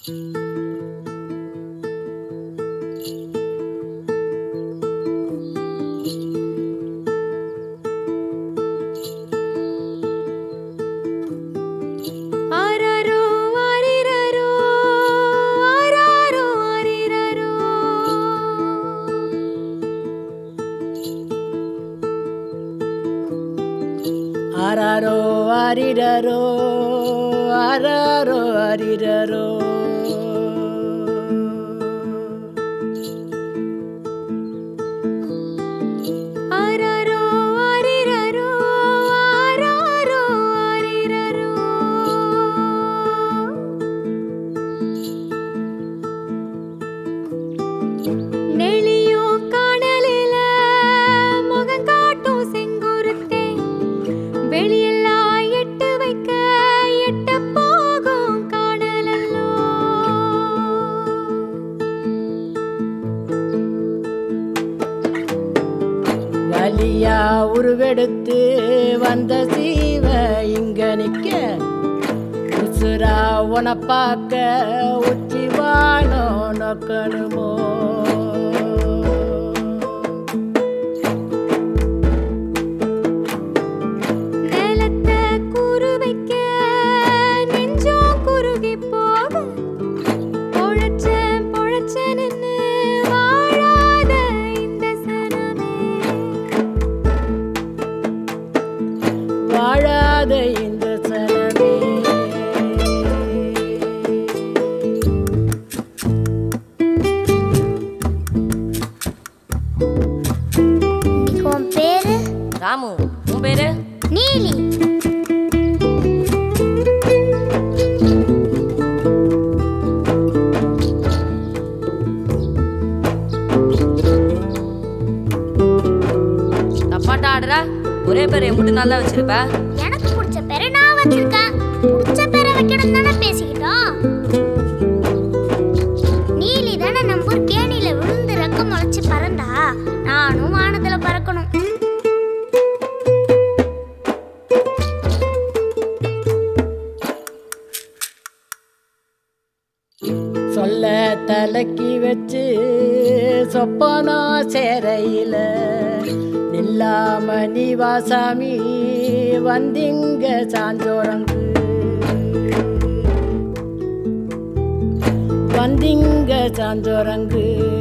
ஆராரோ ஆரிரரோ ஆராரோ ஆரிரரோ ஆராரோ ஆரிரரோ ஆராரோ ஆரிரரோ ஆராரோ ஆரிரரோ ஆராரோ ஆரிரரோ நெளியோ காணலில முகம் காட்டும் செங்குருத்தே வெளியெல்லாம் எட்டு வைக்க எட்ட போகும் காணலல்லோ வலியா உருவெடுத்து வந்த சீவ இங்க நிக்க உசுரா உன பார்க்க உச்சி வானோ நோக்கணுமோ நிலத்தை கூறு வைக்க நெஞ்சம் குறுகி போக பொழச்சேன் பொழச்சேன்னு வாழாத இந்த சனமே வாழாத இந்த சனமே இன்னைக்கு உன் பேரு ராமு உன் பேரு நீலி தப்பாட்டா ஆடுற ஒரே பேர் எம்பிட்டு நல்லா வச்சிருப்ப எனக்கு பிடிச்ச பேரை நான் வச்சிருக்கேன் பிடிச்ச பேரை வைக்கணும் தானே பேசிக்கிட்டோம் நீலி தானே நம்ம ஊர் கேணியில விழுந்து ரெக்க முளைச்சு பறந்தா நானும் வானத்துல பறக்கணும் சொல்ல தலைக்கி வச்சு சொப்பனோ சேரையில நில்லாம நீ வாசாமி வந்திங்க சாஞ்சோரங்கு வந்திங்க சாஞ்சோரங்கு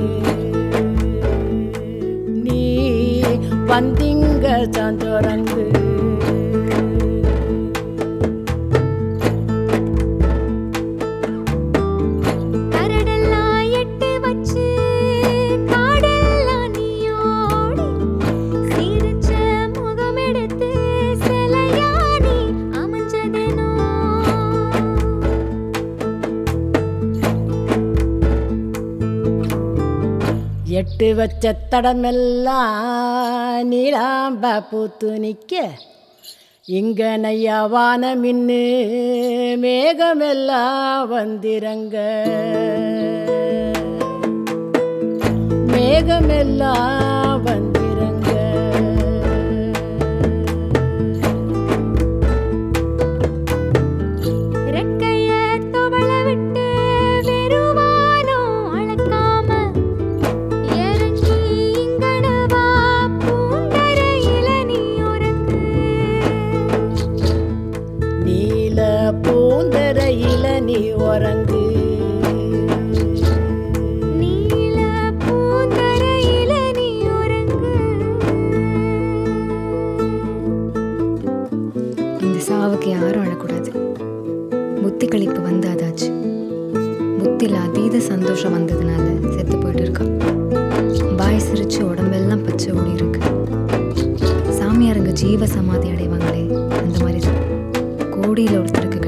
நீ வந்திங்க சாஞ்சோரங்கு கரடெல்லாம் எட்டு வச்சு காடெல்லாம் நீயோடி சிரிச்ச முகம் எடுத்து சிலையா நீ அமைஞ்சதேனோ எட்டு வச்ச தடமெல்லாம் நீலாம்ப பூத்து நிற்க இங்க நையா வானமின்னு மேகமெல்லாம் வந்திரங்க மேகமெல்லாம் வந்திரங்க ரெக்கைய துவள விட்டு வெறுவானோ அளக்காம இறங்கி இங்கனவா பூங்கரையில நீ உறங்கு நீல பூந்தரையில நீ உறங்கு நீல பூந்தரையில நீ உறங்கு இந்த சாவுக்கு யாரும் அழக்கூடாது புத்தி கழிப்பு வந்தாதாச்சு புத்தியில் அதீத சந்தோஷம் வந்ததுனால செத்து போயிட்டு இருக்கா பாய் சிரிச்சு உடம்பெல்லாம் பச்சை ஓடி இருக்கு சாமியாருங்க ஜீவ சமாதி அடைவாங்களே அந்த மாதிரி தான் கோடியில் ஒருத்தருக்கு